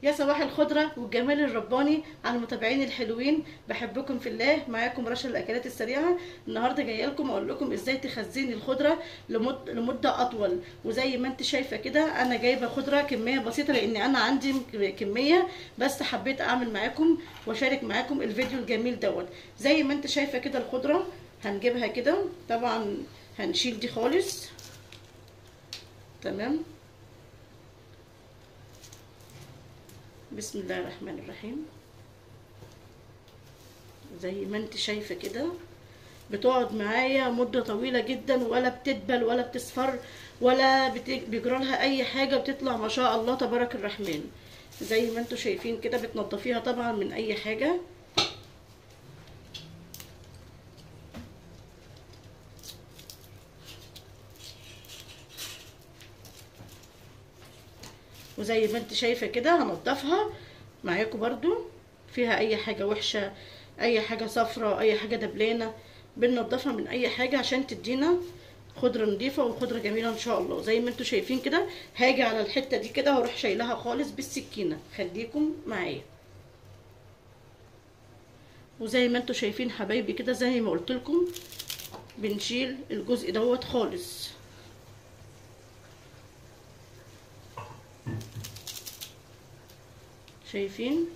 يا صباح الخضرة والجمال الرباني على المتابعين الحلوين بحبكم في الله معاكم رشا الاكلات السريعة النهاردة جاية لكم اقول لكم ازاي تخزني الخضرة لمد... لمدة اطول وزي ما انت شايفة كده انا جايبة خضرة كمية بسيطة لان انا عندي كمية بس حبيت اعمل معاكم واشارك معاكم الفيديو الجميل دوت زي ما انت شايفة كده الخضرة هنجيبها كده طبعا هنشيل دي خالص تمام بسم الله الرحمن الرحيم زي ما انت شايفة كده بتقعد معايا مدة طويلة جدا ولا بتدبل ولا بتصفر ولا بيجرى لها اي حاجة بتطلع ما شاء الله تبارك الرحمن زي ما انتوا شايفين كده بتنضفيها طبعا من اي حاجة وزي ما انت شايفه كده هنضفها معاكم برضو فيها اي حاجه وحشه اي حاجه صفرة اي حاجه دبلانه بننضفها من اي حاجه عشان تدينا خضره نظيفه وخضره جميله ان شاء الله زي ما انتم شايفين كده هاجي على الحته دي كده واروح شايلها خالص بالسكينه خليكم معايا وزي ما انتم شايفين حبايبي كده زي ما قلت لكم بنشيل الجزء دوت خالص شايفين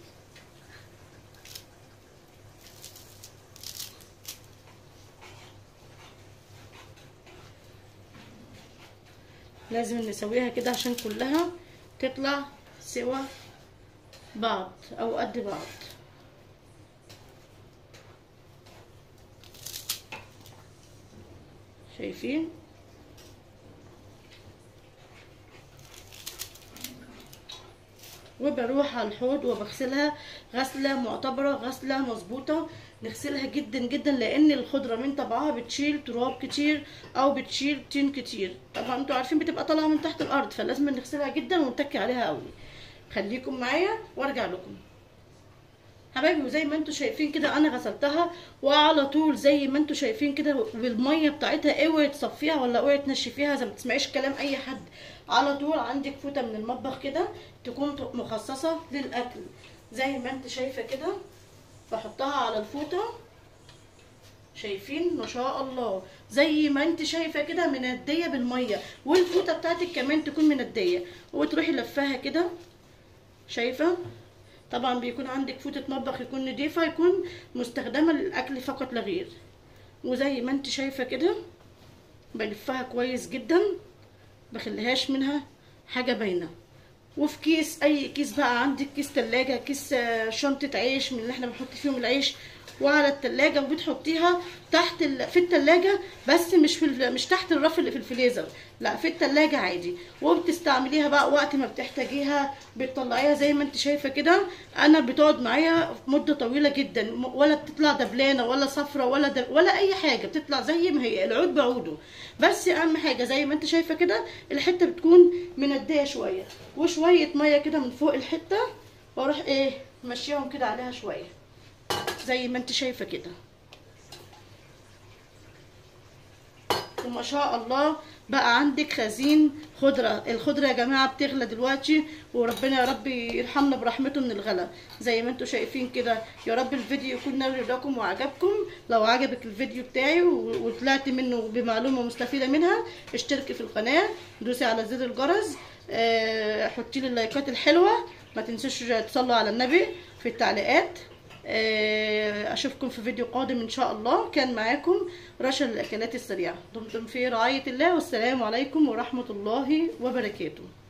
لازم نسويها كده عشان كلها تطلع سوا بعض او قد بعض شايفين وبروح على الحوض وبغسلها غسله معتبره غسله مظبوطه نغسلها جدا جدا لان الخضره من طبعها بتشيل تراب كتير او بتشيل طين كتير طبعا انتوا عارفين بتبقى طالعه من تحت الارض فلازم نغسلها جدا ونتكي عليها قوي خليكم معايا وارجع لكم حبايبي وزي ما انتوا شايفين كده انا غسلتها وعلى طول زي ما انتوا شايفين كده بالميه بتاعتها اوعي تصفيها ولا اوعي تنشفيها زي ما تسمعيش كلام اي حد على طول عندك فوطه من المطبخ كده تكون مخصصه للاكل زي ما انت شايفه كده بحطها على الفوطه شايفين ما شاء الله زي ما انت شايفه كده منديه بالميه والفوطه بتاعتك كمان تكون منديه وتروحي لفاها كده شايفه طبعا بيكون عندك فوطه مطبخ يكون نضيفه يكون مستخدمه للاكل فقط لا غير وزي ما انت شايفه كده بلفها كويس جدا بخليهاش منها حاجه باينه وفي كيس اي كيس بقى عندك كيس تلاجة كيس شنطه عيش من اللي احنا بنحط فيهم العيش وعلى التلاجة وبتحطيها تحت ال... في التلاجة بس مش في ال... مش تحت الرف اللي في الفريزر لا في التلاجة عادي وبتستعمليها بقى وقت ما بتحتاجيها بتطلعيها زي ما انت شايفة كده انا بتقعد معايا مدة طويلة جدا ولا بتطلع دبلانة ولا صفرة ولا دب... ولا اي حاجة بتطلع زي ما هي العود بعوده بس اهم حاجة زي ما انت شايفة كده الحتة بتكون مندية شوية وشوية مية كده من فوق الحتة واروح ايه مشيهم كده عليها شوية زي ما انت شايفه كده وما شاء الله بقى عندك خزين خضره الخضره يا جماعه بتغلى دلوقتي وربنا يا رب يرحمنا برحمته من الغلا زي ما انتم شايفين كده يا رب الفيديو يكون نال رضاكم وعجبكم لو عجبك الفيديو بتاعي وطلعت منه بمعلومه مستفيده منها اشتركي في القناه دوسي على زر الجرس اه حطي لي اللايكات الحلوه ما تنسوش تصلوا على النبي في التعليقات اشوفكم في فيديو قادم ان شاء الله كان معاكم رشا الاكلات السريعه دمتم في رعايه الله والسلام عليكم ورحمه الله وبركاته